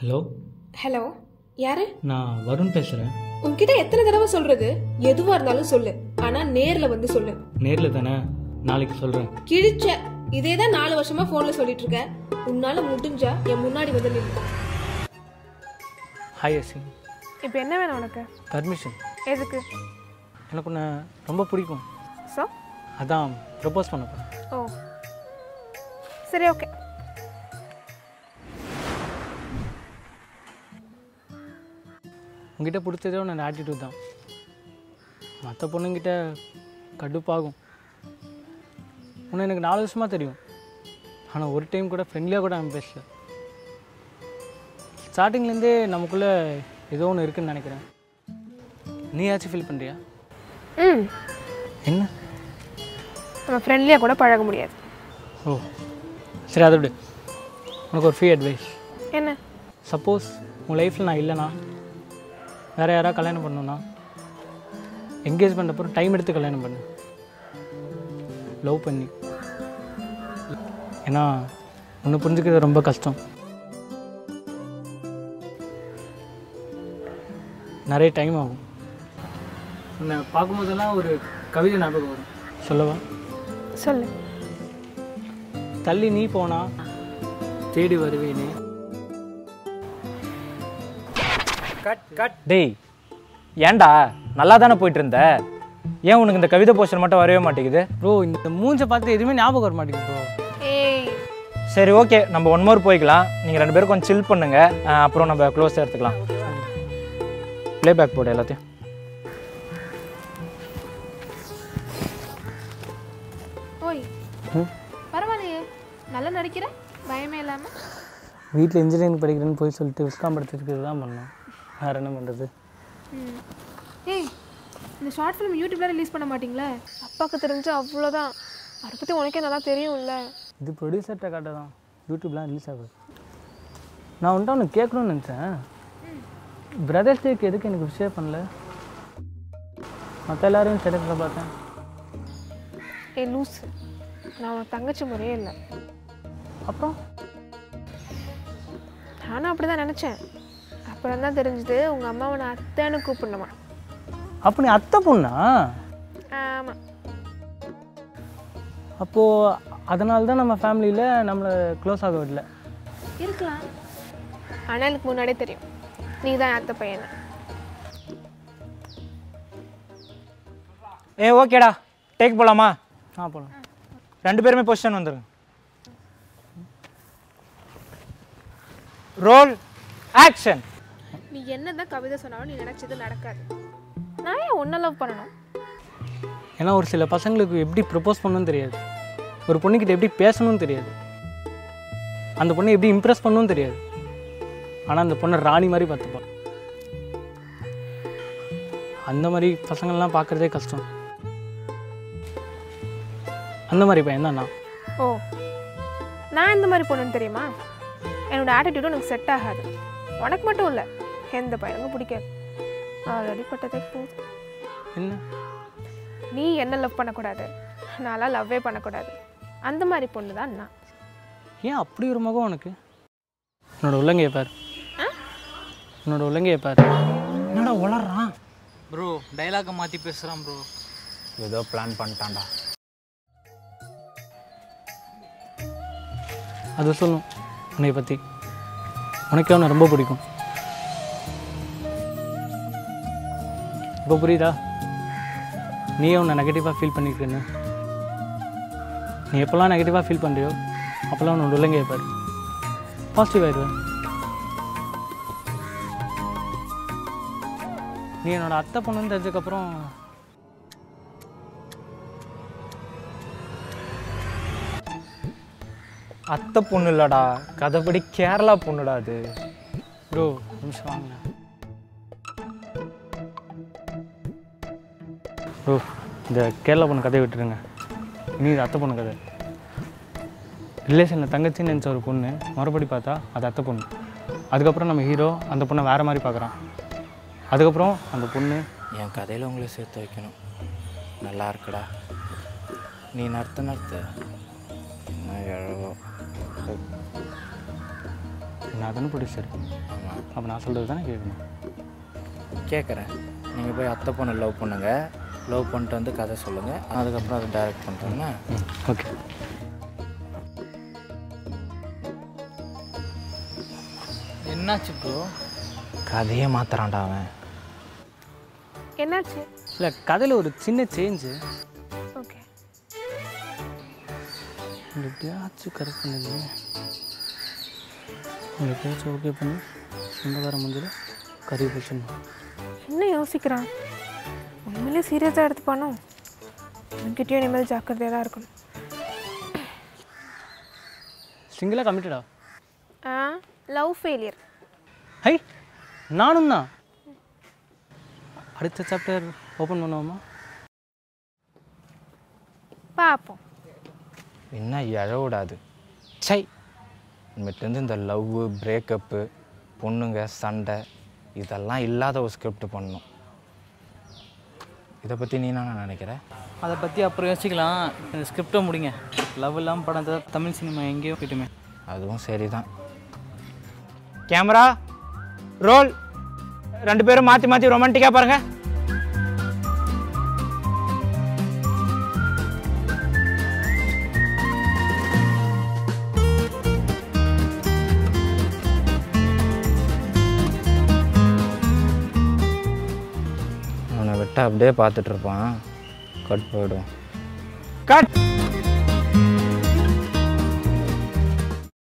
hello hello யாரு நான் வருண் பேசுகிறேன் உன்கிட்ட எத்தனை தடவை சொல்றது எதுவா இருந்தாலும் சொல்லு ஆனா நேர்ல வந்து சொல்லு நேரில் தானே நாளைக்கு சொல்கிறேன் கிழிச்ச இதே தான் நாலு வருஷமா போன்ல சொல்லிட்டு இருக்க உன்னால முடிஞ்சா என் முன்னாடி வந்து நில்லு ஹாய் அசிங் இப்போ என்ன வேணும் உனக்கு பர்மிஷன் எதுக்கு எனக்கு உன்னை ரொம்ப பிடிக்கும் ஸோ அதான் ப்ரப்போஸ் பண்ண போகிறேன் ஓ சரி ஓகே உங்ககிட்ட பிடிச்சதே உன்னோட ஆட்டிடியூட் தான் மற்ற பொண்ணுங்கிட்ட கடுப்பாகும் உன்னை எனக்கு நாலு வருஷமாக தெரியும் ஆனால் ஒரு டைம் கூட ஃப்ரெண்ட்லியாக கூட நான் பேசல ஸ்டார்டிங்லேருந்தே நமக்குள்ளே ஏதோ ஒன்று இருக்குன்னு நினைக்கிறேன் நீயாச்சும் ஃபீல் பண்ணுறியா ம் என்ன நம்ம ஃப்ரெண்ட்லியாக கூட பழக முடியாது ஓ சரி அதை விடு உனக்கு ஒரு ஃப்ரீ அட்வைஸ் என்ன சப்போஸ் உன் லைஃப்பில் நான் இல்லைனா வேறு யாராவது கல்யாணம் பண்ணணும்னா என்கேஜ்மெண்ட் அப்புறம் டைம் எடுத்து கல்யாணம் பண்ணு லவ் பண்ணி ஏன்னா ஒன்று புரிஞ்சுக்கிறது ரொம்ப கஷ்டம் நிறைய டைம் ஆகும் உன்னை பார்க்கும்போதெல்லாம் ஒரு கவிதை ஞாபகம் வரும் சொல்லவா சொல்லு தள்ளி நீ போனா தேடி வருவேனே கட் கட் டேய் ஏன்டா நல்லா தானே போயிட்டு இருந்த ஏன் உனக்கு இந்த கவிதை போஸ்டர் மட்டும் வரவே மாட்டேங்குது ப்ரோ இந்த மூஞ்ச பார்த்து எதுவுமே ஞாபகம் வர மாட்டேங்குது ப்ரோ ஏய் சரி ஓகே நம்ம ஒன் மோர் போய்க்கலாம் நீங்கள் ரெண்டு பேரும் கொஞ்சம் சில் பண்ணுங்க அஹ் அப்புறம் நம்ம க்ளோஸ் எடுத்துக்கலாம் ப்ளே பேக் போடு எல்லாத்தையும் ஓய் பரவாயில்லையே நல்லா நடிக்கிற பயமே இல்லாம வீட்டில் இன்ஜினியரிங் படிக்கிறேன்னு போய் சொல்லிட்டு விஸ்காம்படுத்துறதுக்கு தான் பண்ணோம் வேறு என்ன பண்ணுறது ஏய் இந்த ஷார்ட் ஃபிலிம் யூடியூப்ல ரிலீஸ் பண்ண மாட்டீங்களா அப்பாவுக்கு தெரிஞ்சு அவ்வளோதான் அதை பற்றி உனக்கே நல்லா தெரியும்ல இது ப்ரொடியூசர்கிட்ட காட்ட தான் யூடியூப்லாம் ரிலீஸ் ஆகுது நான் வந்துட்டு உனக்கு கேட்கணும்னு நினச்சேன் பிரதர்ஸ் டேக்கு எதுக்கு எனக்கு விஷயம் பண்ணல மற்ற எல்லாரையும் ஸ்டேட்டஸில் பார்த்தேன் ஏ லூஸ் நான் உனக்கு தங்கச்சி முறையே இல்லை அப்புறம் நானும் அப்படி தான் நினச்சேன் அப்புறம் தான் தெரிஞ்சுது உங்கள் அம்மாவை நான் அத்தைன்னு கூப்பிடணுமா அப்போ நீ அத்தை பொண்ணா ஆமாம் அப்போது அதனால தான் நம்ம ஃபேமிலியில் நம்மளை க்ளோஸ் ஆக விடல இருக்கலாம் ஆனால் எனக்கு முன்னாடியே தெரியும் நீ தான் அத்தை பையனை ஏ ஓகேடா டேக் போகலாமா ஆ போகலாம் ரெண்டு பேருமே பொசிஷன் வந்துருங்க ரோல் ஆக்ஷன் நீ என்ன தான் கவிதை சொன்னாலும் நீ நினச்சது நடக்காது நான் ஏன் ஒன்றை லவ் பண்ணணும் ஏன்னா ஒரு சில பசங்களுக்கு எப்படி ப்ரப்போஸ் பண்ணணும்னு தெரியாது ஒரு பொண்ணுக்கிட்ட எப்படி பேசணும்னு தெரியாது அந்த பொண்ணை எப்படி இம்ப்ரெஸ் பண்ணணும்னு தெரியாது ஆனால் அந்த பொண்ணை ராணி மாதிரி பார்த்துப்பான் அந்த மாதிரி பசங்கள்லாம் பார்க்குறதே கஷ்டம் அந்த மாதிரி பையன் தான் நான் ஓ நான் இந்த மாதிரி பொண்ணுன்னு தெரியுமா என்னோட ஆட்டிடியூடும் எனக்கு செட் ஆகாது உனக்கு மட்டும் இல்லை எந்த பையனுக்கும் பிடிக்காது ஆல்ரெடி பட்டதே போதும் என்ன நீ என்ன லவ் பண்ணக்கூடாது நான்லாம் லவ்வே பண்ணக்கூடாது அந்த மாதிரி பொண்ணு தான் நான் ஏன் அப்படி ஒரு முகம் உனக்கு என்னோட உள்ளங்கையை பார் என்னோட உள்ளங்கையை பார் என்னடா உளறான் ப்ரோ டைலாக்கை மாற்றி பேசுகிறான் ப்ரோ ஏதோ பிளான் பண்ணிட்டான்டா அது சொல்லும் உன்னை பற்றி உனக்கே உன்னை ரொம்ப பிடிக்கும் இப்போ புரியுதா நீயே உன்னை நெகட்டிவாக ஃபீல் பண்ணியிருக்கேன்னு நீ எப்போல்லாம் நெகட்டிவாக ஃபீல் பண்ணுறியோ அப்போல்லாம் உன்னோட உள்ளங்கையை பாரு பாசிட்டிவ் ஆயிடுவேன் நீ என்னோட அத்தை பொண்ணுன்னு தெரிஞ்சதுக்கப்புறம் அத்தை பொண்ணு இல்லடா கதைப்படி கேரளா பொண்ணுடா அது ப்ரோ நிமிஷம் வாங்க ப்ரோ இந்த கேரளா பொண்ணு கதையை விட்டுருங்க இனி இது அத்தை பொண்ணு கதை ரிலேஷனில் தங்கச்சின்னு நினச்ச ஒரு பொண்ணு மறுபடி பார்த்தா அது அத்தை பொண்ணு அதுக்கப்புறம் நம்ம ஹீரோ அந்த பொண்ணை வேறு மாதிரி பார்க்குறான் அதுக்கப்புறம் அந்த பொண்ணு என் கதையில் உங்களை சேர்த்து வைக்கணும் நல்லா இருக்குடா நீ நடத்த நடத்த என்ன எழவோ நான் தானே ப்ரொடியூசர் ஆமாம் அப்போ நான் சொல்கிறது தானே கேட்கணும் கேட்குறேன் நீங்கள் போய் அத்தை பொண்ணு லவ் பண்ணுங்க லவ் பண்ணிட்டு வந்து கதை சொல்லுங்கள் அதுக்கப்புறம் அதை டைரக்ட் பண்ணுறேன்னா ம் ஓகே என்னாச்சு ப்ரோ கதையே மாத்துறான்டா அவன் என்னாச்சு இல்லை கதையில் ஒரு சின்ன சேஞ்சு ஓகே எப்படியாச்சும் கரெக்ட் பண்ணுது உங்கள் எப்படியாச்சும் ஓகே பண்ணி சொந்தக்கார மஞ்சள் கறி வச்சிடணும் என்ன யோசிக்கிறான் உண்மையிலே சீரியஸாக எடுத்துப்பானோ என்கிட்டயும் இனிமேல் ஜாக்கிரதையாக தான் இருக்கணும் சிங்கிளாக கமிட்டடா ஆ லவ் ஃபெயிலியர் ஹை நானும் தான் அடுத்த சாப்டர் ஓப்பன் பண்ணுவோமா பார்ப்போம் என்ன எழவிடாது சை இனிமேட்டு இந்த லவ்வு பிரேக்கப்பு பொண்ணுங்க சண்டை இதெல்லாம் இல்லாத ஒரு ஸ்கிரிப்ட் பண்ணணும் இதை பற்றி நீ என்ன நினைக்கிற அதை பற்றி அப்புறம் யோசிக்கலாம் இந்த ஸ்கிரிப்டை முடிங்க லவ் இல்லாமல் படம் தான் தமிழ் சினிமா எங்கேயோ போயிட்டுமே அதுவும் சரிதான் கேமரா ரோல் ரெண்டு பேரும் மாற்றி மாற்றி ரொமான்டிக்காக பாருங்க அவனை விட்டு அப்படியே பார்த்துட்டு இருப்பான் கட் போயிடும் கட்